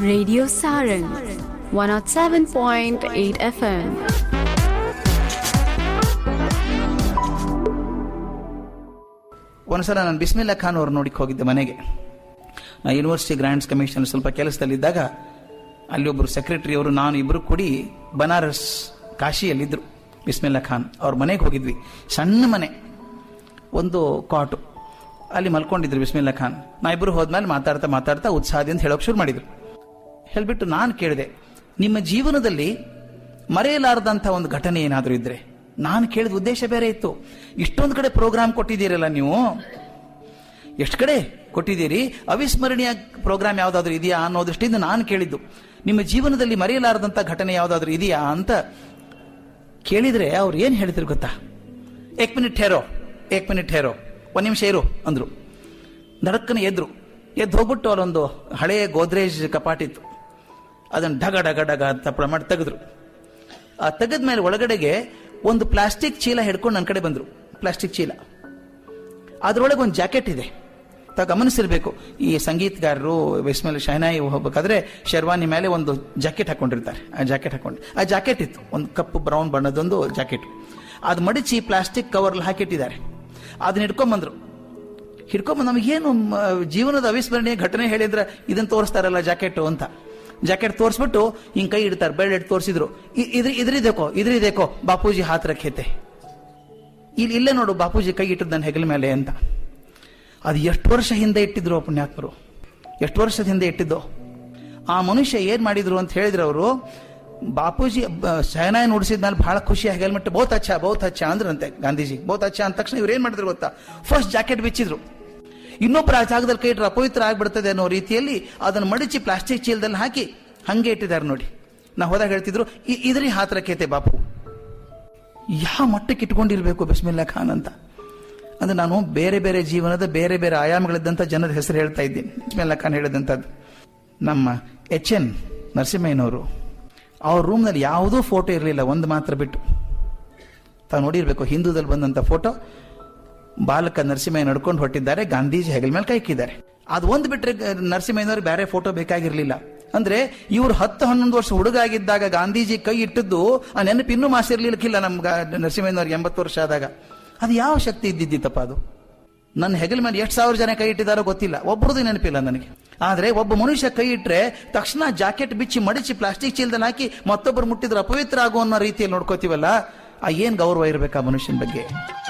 Radio Saran 107.8 FM. ಒಂದ್ಸಲ ನಾನು ಬಿಸ್ಮಿಲ್ಲಾ ಖಾನ್ ಅವ್ರು ನೋಡಿಕ್ ಹೋಗಿದ್ದೆ ಮನೆಗೆ ನಾ ಯೂನಿವರ್ಸಿಟಿ ಗ್ರಾಂಟ್ಸ್ ಕಮಿಷನ್ ಸ್ವಲ್ಪ ಕೆಲಸದಲ್ಲಿದ್ದಾಗ ಅಲ್ಲಿ ಒಬ್ಬರು ಸೆಕ್ರೆಟರಿ ಅವರು ನಾನು ಇಬ್ಬರು ಕೂಡಿ ಬನಾರಸ್ ಕಾಶಿಯಲ್ಲಿದ್ದರು ಬಿಸ್ಮಿಲ್ಲಾ ಖಾನ್ ಅವ್ರ ಮನೆಗೆ ಹೋಗಿದ್ವಿ ಸಣ್ಣ ಮನೆ ಒಂದು ಕಾಟು ಅಲ್ಲಿ ಮಲ್ಕೊಂಡಿದ್ರು ಬಿಸ್ಮಿಲ್ಲಾ ಖಾನ್ ನಾ ಇಬ್ಬರು ಹೋದ್ಮೇಲೆ ಮಾತಾಡ್ತಾ ಮಾತಾಡ್ತಾ ಉತ್ಸಾಹದಿಂದ ಹೇಳೋಕೆ ಶುರು ಮಾಡಿದ್ರು ಹೇಳ್ಬಿಟ್ಟು ನಾನು ಕೇಳಿದೆ ನಿಮ್ಮ ಜೀವನದಲ್ಲಿ ಮರೆಯಲಾರದಂಥ ಒಂದು ಘಟನೆ ಏನಾದರೂ ಇದ್ರೆ ನಾನು ಕೇಳಿದ ಉದ್ದೇಶ ಬೇರೆ ಇತ್ತು ಇಷ್ಟೊಂದು ಕಡೆ ಪ್ರೋಗ್ರಾಮ್ ಕೊಟ್ಟಿದ್ದೀರಲ್ಲ ನೀವು ಎಷ್ಟು ಕಡೆ ಕೊಟ್ಟಿದ್ದೀರಿ ಅವಿಸ್ಮರಣೀಯ ಪ್ರೋಗ್ರಾಮ್ ಯಾವುದಾದ್ರೂ ಇದೆಯಾ ಅನ್ನೋ ದೃಷ್ಟಿಯಿಂದ ನಾನು ಕೇಳಿದ್ದು ನಿಮ್ಮ ಜೀವನದಲ್ಲಿ ಮರೆಯಲಾರದಂಥ ಘಟನೆ ಯಾವುದಾದ್ರೂ ಇದೆಯಾ ಅಂತ ಕೇಳಿದ್ರೆ ಅವ್ರು ಏನು ಹೇಳಿದ್ರು ಗೊತ್ತಾ ಏಕ್ ಮಿನಿಟ್ ಹೇರೋ ಏಕ್ ಮಿನಿಟ್ ಹೇರೋ ಒಂದು ನಿಮಿಷ ಇರು ಅಂದ್ರು ನಡಕ್ಕನ ಎದ್ರು ಎದ್ದು ಹೋಗ್ಬಿಟ್ಟು ಅಲ್ಲೊಂದು ಹಳೆಯ ಗೋದ್ರೇಜ್ ಕಪಾಟಿತ್ತು ಅದನ್ನು ಢಗ ಢಗ ಢಗ ಅಂತ ಮಾಡಿ ತೆಗೆದ್ರು ಆ ತೆಗೆದ ಮೇಲೆ ಒಳಗಡೆಗೆ ಒಂದು ಪ್ಲಾಸ್ಟಿಕ್ ಚೀಲ ಹಿಡ್ಕೊಂಡು ನನ್ನ ಕಡೆ ಬಂದ್ರು ಪ್ಲಾಸ್ಟಿಕ್ ಚೀಲ ಅದರೊಳಗೆ ಒಂದು ಜಾಕೆಟ್ ಇದೆ ತಾವು ಗಮನಿಸಿರ್ಬೇಕು ಈ ಸಂಗೀತಗಾರರು ವಿಸ್ಮೇಲೆ ಶಹನಾಯಿ ಹೋಗ್ಬೇಕಾದ್ರೆ ಶರ್ವಾನಿ ಮೇಲೆ ಒಂದು ಜಾಕೆಟ್ ಹಾಕೊಂಡಿರ್ತಾರೆ ಆ ಜಾಕೆಟ್ ಹಾಕೊಂಡು ಆ ಜಾಕೆಟ್ ಇತ್ತು ಒಂದು ಕಪ್ಪು ಬ್ರೌನ್ ಬಣ್ಣದೊಂದು ಜಾಕೆಟ್ ಅದು ಮಡಿಚಿ ಪ್ಲಾಸ್ಟಿಕ್ ಕವರ್ಲ್ಲಿ ಹಾಕಿಟ್ಟಿದ್ದಾರೆ ಅದನ್ನ ಹಿಡ್ಕೊಂಬಂದ್ರು ಹಿಡ್ಕೊಂಬಂದು ನಮಗೇನು ಮ, ಜೀವನದ ಅವಿಸ್ಮರಣೀಯ ಘಟನೆ ಹೇಳಿದ್ರೆ ಇದನ್ನ ತೋರಿಸ್ತಾರಲ್ಲ ಜಾಕೆಟು ಅಂತ ಜಾಕೆಟ್ ತೋರಿಸ್ಬಿಟ್ಟು ಹಿಂಗ್ ಕೈ ಇಡ್ತಾರೆ ಬೆಳ್ಳ ಇಟ್ಟು ತೋರಿಸಿದ್ರು ಇದ್ರ ಇದ್ರಿದೇಕೋ ಇದ್ರಿದೇಕೋ ಬಾಪೂಜಿ ಹಾತ್ ರಖೇತೆ ಇಲ್ಲಿ ಇಲ್ಲೇ ನೋಡು ಬಾಪೂಜಿ ಕೈ ಇಟ್ಟದ್ದು ನನ್ನ ಹೆಗಲ ಮೇಲೆ ಅಂತ ಅದು ಎಷ್ಟು ವರ್ಷ ಹಿಂದೆ ಇಟ್ಟಿದ್ರು ಆ ಪುಣ್ಯಾತ್ಮರು ಎಷ್ಟು ವರ್ಷದ ಹಿಂದೆ ಇಟ್ಟಿದ್ದು ಆ ಮನುಷ್ಯ ಏನ್ ಮಾಡಿದ್ರು ಅಂತ ಹೇಳಿದ್ರು ಅವರು ಬಾಪೂಜಿ ಶಹನಾಯಿ ನುಡಿಸಿದ್ಮೇಲೆ ಬಹಳ ಖುಷಿ ಹೆಲ್ಮೆಟ್ ಬಹುತ್ ಅಚ್ಚ ಬಹುತ್ ಅಚ್ಚ ಅಂದ್ರಂತೆ ಗಾಂಧೀಜಿ ಬಹುತ್ ಅಚ್ಚ ಅಂದ ತಕ್ಷಣ ಇವ್ರು ಏನ್ ಮಾಡಿದ್ರು ಗೊತ್ತಾ ಫಸ್ಟ್ ಜಾಕೆಟ್ ಬಿಚ್ಚಿದ್ರು ಇನ್ನೊಬ್ಬರ ಆ ಜಾಗದಲ್ಲಿ ಕೈ ಇಟ್ಟರೆ ಅಪವಿತ್ರ ಆಗ್ಬಿಡ್ತದೆ ಅನ್ನೋ ರೀತಿಯಲ್ಲಿ ಅದನ್ನು ಮಡಿಚಿ ಪ್ಲಾಸ್ಟಿಕ್ ಚೀಲದಲ್ಲಿ ಹಾಕಿ ಹಂಗೆ ಇಟ್ಟಿದ್ದಾರೆ ನೋಡಿ ನಾ ಹೋದಾಗ ಹೇಳ್ತಿದ್ರು "ಇ- ಇದ್ರಿ ಹಾತ್ರಕೇತೆ ಬಾಪು ಯಾವ ಮಟ್ಟಕ್ಕೆ ಇಟ್ಕೊಂಡಿರ್ಬೇಕು ಬಿಸ್ಮಿಲ್ಲಾ ಖಾನ್ ಅಂತ ಅಂದ್ರೆ ನಾನು ಬೇರೆ ಬೇರೆ ಜೀವನದ ಬೇರೆ ಬೇರೆ ಆಯಾಮಗಳಿದ್ದಂಥ ಜನರ ಹೆಸರು ಹೇಳ್ತಾ ಇದ್ದೀನಿ ಬಿಸ್ಮಿಲ್ಲಾ ಖಾನ್ ಹೇಳಿದಂಥದ್ದು ನಮ್ಮ ಎಚ್ ಎನ್ ನರಸಿಂಹಯ್ಯನವರು ಅವ್ರ ರೂಮ್ನಲ್ಲಿ ಯಾವುದೂ ಫೋಟೋ ಇರಲಿಲ್ಲ ಒಂದು ಮಾತ್ರ ಬಿಟ್ಟು ತಾವು ನೋಡಿರ್ಬೇಕು ಹಿಂದೂದಲ್ಲಿ ಬಂದಂಥ ಫೋಟೋ ಬಾಲಕ ನರಸಿಂಹಯ್ಯ ನಡ್ಕೊಂಡು ಹೊಟ್ಟಿದ್ದಾರೆ ಗಾಂಧೀಜಿ ಹೆಗಲ ಮೇಲೆ ಕೈ ಇಕ್ಕಿದ್ದಾರೆ ಅದು ಒಂದು ಬಿಟ್ರೆ ಗ- ನರಸಿಂಹಯ್ಯನವ್ರಿಗೆ ಬೇರೆ ಫೋಟೋ ಬೇಕಾಗಿರ್ಲಿಲ್ಲ ಅಂದ್ರೆ ಇವ್ರು ಹತ್ತು ಹನ್ನೊಂದು ವರ್ಷ ಹುಡುಗ ಆಗಿದ್ದಾಗ ಗಾಂಧೀಜಿ ಕೈ ಇಟ್ಟದ್ದು ಆ ನೆನಪು ಇನ್ನೂ ಮಾಸಿರ್ಲಿಕ್ಕಿಲ್ಲ ನಮ್ ಗಾ- ನರಸಿಂಹಯ್ಯನವ್ರಿಗೆ ಎಂಬತ್ತು ವರ್ಷ ಆದಾಗ ಅದು ಯಾವ ಶಕ್ತಿ ಇದ್ದಿದ್ದಿತ್ತಪ್ಪ ಅದು ನನ್ನ ಹೆಗಲ ಮೇಲೆ ಎಷ್ಟು ಸಾವಿರ ಜನ ಕೈ ಇಟ್ಟಿದ್ದಾರೋ ಗೊತ್ತಿಲ್ಲ ಒಬ್ಬರದ್ದು ನೆನಪಿಲ್ಲ ನನಗೆ ಆದ್ರೆ ಒಬ್ಬ ಮನುಷ್ಯ ಕೈ ಇಟ್ರೆ ತಕ್ಷಣ ಜಾಕೆಟ್ ಬಿಚ್ಚಿ ಮಡಿಚಿ ಪ್ಲಾಸ್ಟಿಕ್ ಚೀಲದಲ್ಲಿ ಹಾಕಿ ಮತ್ತೊಬ್ಬರು ಮುಟ್ಟಿದ್ರೆ ಅಪವಿತ್ರ ಆಗೋ ಅನ್ನೋ ರೀತಿಯಲ್ಲಿ ನೋಡ್ಕೋತೀವಲ್ಲ ಆ ಏನ್ ಗೌರವ ಇರಬೇಕು ಆ ಮನುಷ್ಯನ ಬಗ್ಗೆ